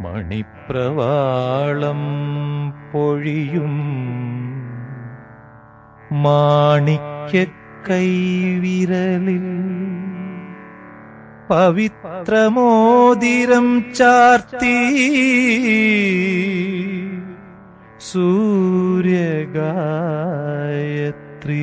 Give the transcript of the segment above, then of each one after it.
മണിപ്രവാളം പൊഴിയും മാണിക്യ കൈവിരലിൽ പവിത്രമോതിരം ചാർത്തി സൂര്യഗായത്രീ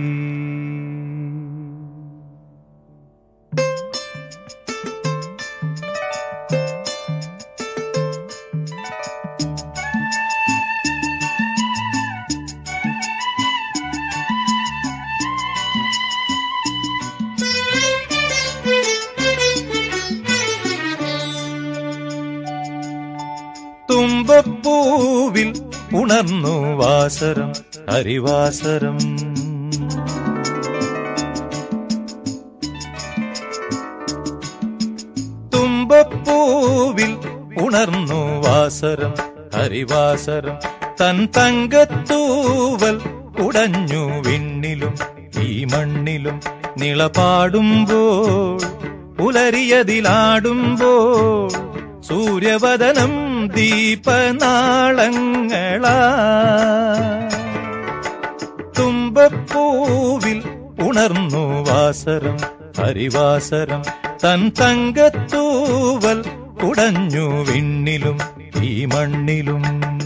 തുമ്പപ്പൂവിൽ ഉണർന്നു വാസരം ഹരിവാസരം തുമ്പപ്പൂവിൽ ഉണർന്നു വാസരം ഹരിവാസരം തൻ തങ്കത്തൂവൽ ഉടഞ്ഞു വിണ്ണിലും ഈ മണ്ണിലും നിളപാടുമ്പോൾ പുലരിയതിലാടുമ്പോൾ സൂര്യവദനം ദീപനാളങ്ങളാ തുമ്പപ്പൂവിൽ ഉണർന്നു വാസരം ഹരിവാസരം തൻ തങ്കത്തൂവൽ ഉടഞ്ഞു വിണ്ണിലും ഈ മണ്ണിലും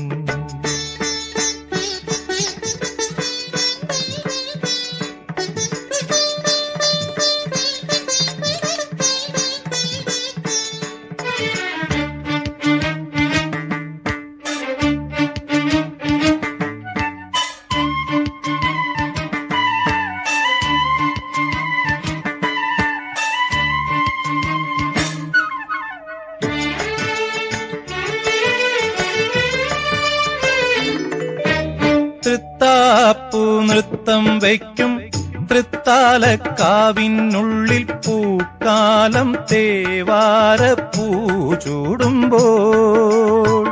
തൃത്താപ്പു നൃത്തം വയ്ക്കും തൃത്താലക്കാവിനുള്ളിൽ പൂക്കാലം തേവാര പൂചൂടുമ്പോൾ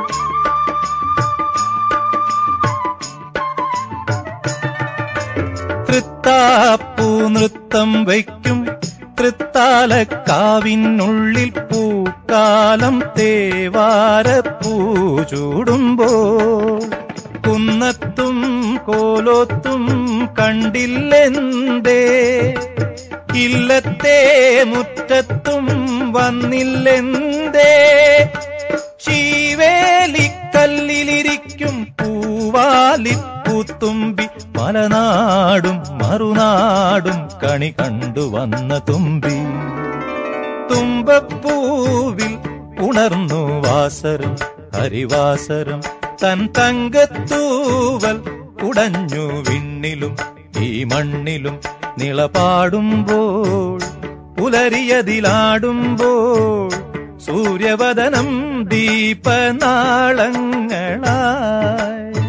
തൃത്താപ്പു നൃത്തം വയ്ക്കും തൃത്താലക്കാവിനുള്ളിൽ പൂക്കാലം തേവാര പൂചൂടുമ്പോൾ കുന്നത്തും കോലോത്തും കണ്ടില്ലെന്തേ ഇല്ലത്തെ മുറ്റത്തും വന്നില്ലെന്തേ ശീവേലിക്കല്ലിലിരിക്കും പൂവാലിപ്പൂത്തുമ്പി മലനാടും മറുനാടും കണി കണ്ടു വന്ന തുമ്പി തുമ്പപ്പൂവിൽ ഉണർന്നു വാസരം ഹരിവാസരം തൻ തങ്കത്തൂവൽ ഉടഞ്ഞു വിണ്ണിലും ഈ മണ്ണിലും നിളപാടുമ്പോൾ പുലരിയതിലാടുമ്പോൾ സൂര്യവദനം ദീപനാളങ്ങളായി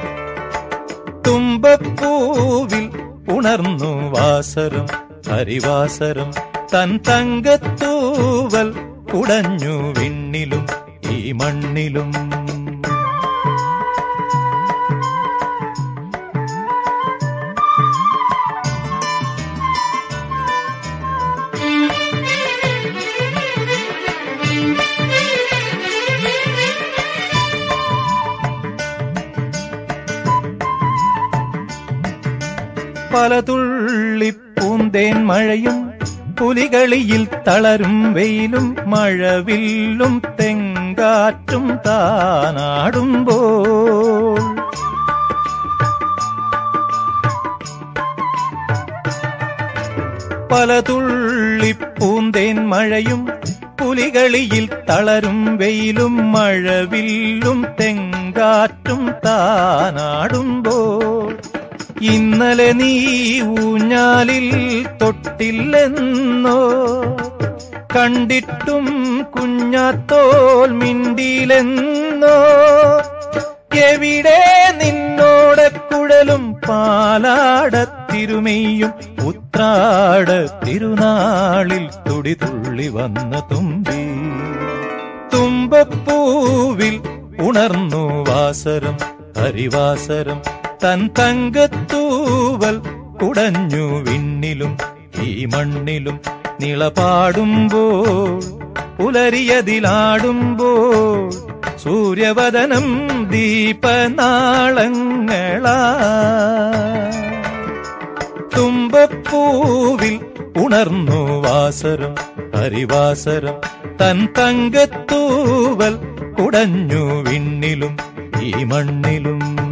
തുമ്പപ്പൂവിൽ ഉണർന്നു വാസരം ഹരിവാസരം തൻ തങ്കത്തൂവൽ ഉടഞ്ഞു വിണ്ണിലും ഈ മണ്ണിലും പലതുള്ളി പൂന്തേൻ മഴയും പുലികളിയിൽ തളരും വെയിലും മഴവില്ലും തെങ്കാറ്റും താനാടുമ്പോൾ പലതുള്ളി പൂന്തേൻ മഴയും പുലികളിയിൽ തളരും വെയിലും മഴവില്ലും തെങ്കാറ്റും താനാടുമ്പോൾ ഇന്നലെ നീ ഊഞ്ഞാലിൽ തൊട്ടില്ലെന്നോ കണ്ടിട്ടും കുഞ്ഞാത്തോൽ മിണ്ടിയിലെന്നോ എവിടെ നിന്നോടെ കുഴലും പാലാടത്തിരുമയും ഉത്രാട തിരുനാളിൽ തുടി തുള്ളി വന്ന തുമ്പി തുമ്പപ്പൂവിൽ ഉണർന്നു വാസരം ഹരിവാസരം തൻ തങ്കത്തൂവൽ കുടഞ്ഞു വിണ്ണിലും ഈ മണ്ണിലും നിളപാടുമ്പോൾ പുലരിയതിലാടുമ്പോൾ സൂര്യവദനം ദീപനാളങ്ങളാ തുമ്പപ്പൂവിൽ ഉണർന്നു വാസരം ഹരിവാസരം തൻ തങ്കത്തൂവൽ കുടഞ്ഞു വിണ്ണിലും ഈ മണ്ണിലും